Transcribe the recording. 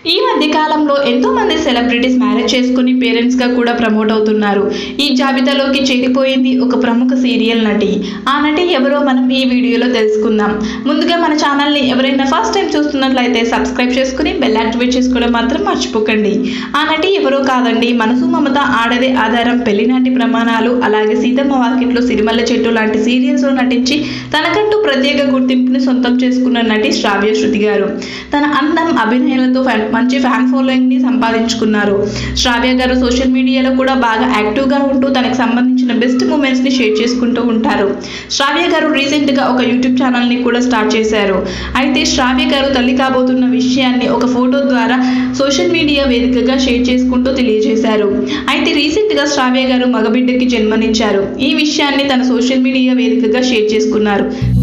ఈ మధ్య కాలంలో ఎంతో మంది సెలబ్రిటీస్ మ్యారేజ్ చేసుకుని పేరెంట్స్ గా కూడా ప్రమోట్ అవుతున్నారు ఈ జాబితాలోకి చేరిపోయింది ఒక ప్రముఖ సీరియల్ నటి ఆ నటి ఎవరో మనం ఈ వీడియోలో తెలుసుకుందాం ముందుగా మన ఛానల్ ని ఎవరైనా ఫస్ట్ టైం చూస్తున్నట్లయితే సబ్స్క్రైబ్ చేసుకుని బెల్ యాక్టివేట్ చేసుకోవడం మాత్రం మర్చిపోకండి ఆ నటి ఎవరో కాదండి మనసు మమత ఆడదే ఆధారం పెళ్లినాటి ప్రమాణాలు అలాగే సీతమ్మ వాకిట్లో సిరిమల్ల చెట్టు లాంటి సీరియల్స్ లో నటించి తనకంటూ ప్రత్యేక గుర్తింపుని సొంతం చేసుకున్న నటి శ్రావ్య శృతి గారు తన అందం అభినయాలతో ఫ్యాన్- మంచి ఫ్యాన్ ఫాలోయింగ్ ని సంపాదించుకున్నారు శ్రావ్య గారు సోషల్ మీడియాలో కూడా బాగా యాక్టివ్ గా ఉంటూ తనకు సంబంధించిన బెస్ట్ మూమెంట్స్ ని షేర్ చేసుకుంటూ ఉంటారు శ్రావ్య గారు రీసెంట్ గా ఒక యూట్యూబ్ ఛానల్ ని కూడా స్టార్ట్ చేశారు అయితే శ్రావ్య గారు తల్లి కాబోతున్న విషయాన్ని ఒక ఫోటో ద్వారా సోషల్ మీడియా వేదికగా షేర్ చేసుకుంటూ తెలియజేశారు అయితే రీసెంట్ గా శ్రావ్య గారు మగబిడ్డకి జన్మనిచ్చారు ఈ విషయాన్ని తన సోషల్ మీడియా వేదికగా షేర్ చేసుకున్నారు